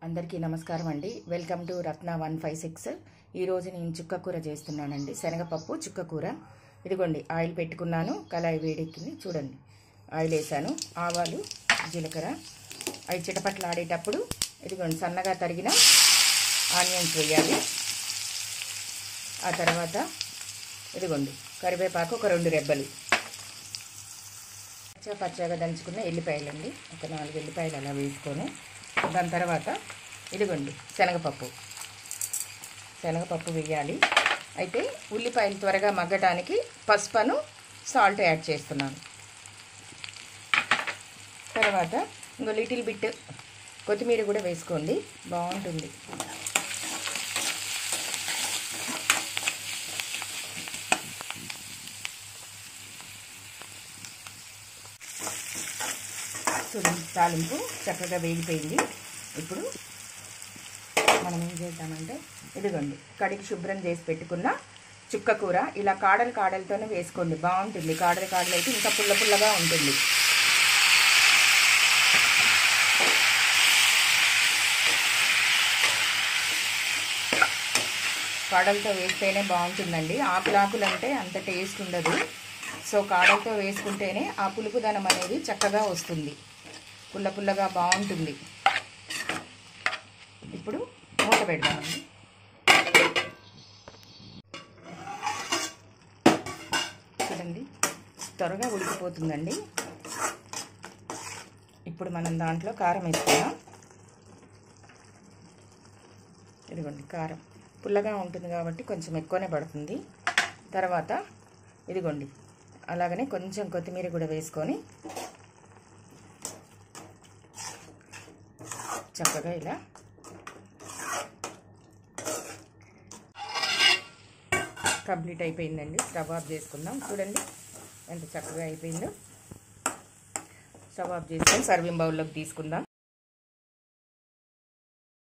అందరికీ నమస్కారం అండి welcome to Ratna one five six ఈరోజు నేను చుక్క కూర చేస్తున్నానండి శనగపప్పు చుక్క కూర ఇదిగోండి ఆయిల్ పెట్టుకున్నాను కళాయి వేడెక్కింది చూడండి ఆయిల్ వేసాను ఆవాలు జీలకర్ర అవి చిటపట్లు ఆడేటప్పుడు ఇదిగోండి సన్నగా తరిగిన ఆనియన్స్ వేయాలి ఆ తర్వాత ఇదిగోండి కరివేపాకు ఒక రెండు రెబ్బలు పచ్చ పచ్చగా దంచుకున్న ఎల్లిపాయలండి ఒక నాలుగు ఎల్లిపాయలు అలా వేసుకొని దాని తర్వాత ఇదిగోండి శనగపప్పు శనగపప్పు వేయాలి అయితే ఉల్లిపాయలు త్వరగా మగ్గటానికి పసుపను సాల్ట్ యాడ్ చేస్తున్నాను తర్వాత ఇంకో లిటిల్ బిట్ కొత్తిమీర కూడా వేసుకోండి బాగుంటుంది చూడండి తాలింపు చక్కగా వేగిపోయింది ఇప్పుడు మనం ఏం చేద్దామంటే ఇదిగోండి కడిగి శుభ్రం చేసి పెట్టుకున్న చుక్క కూర ఇలా కాడలు కాడలతోనే వేసుకోండి బాగుంటుంది కాడలు కాడలు అయితే ఇంకా పుల్ల పుల్లగా ఉంటుంది కాడలతో వేస్తేనే బాగుంటుందండి ఆకులు ఆకులు అంటే అంత టేస్ట్ ఉండదు సో కాడలతో వేసుకుంటేనే ఆ పులుపుదనం అనేది చక్కగా వస్తుంది పుల్ల పుల్లగా బాగుంటుంది ఇప్పుడు మూత పెడదామండి చూడండి త్వరగా ఉడికిపోతుందండి ఇప్పుడు మనం దాంట్లో కారం వేసుకుందాం ఇదిగోండి కారం పుల్లగా ఉంటుంది కాబట్టి కొంచెం ఎక్కువనే పడుతుంది తర్వాత ఇదిగోండి అలాగనే కొంచెం కొత్తిమీర కూడా వేసుకొని చక్కగా ఇలా కంప్లీట్ అయిపోయిందండి స్టవ్ ఆఫ్ చేసుకుందాం చూడండి ఎంత చక్కగా అయిపోయిందో స్టవ్ ఆఫ్ చేసుకొని సర్వింగ్ బౌల్లోకి తీసుకుందాం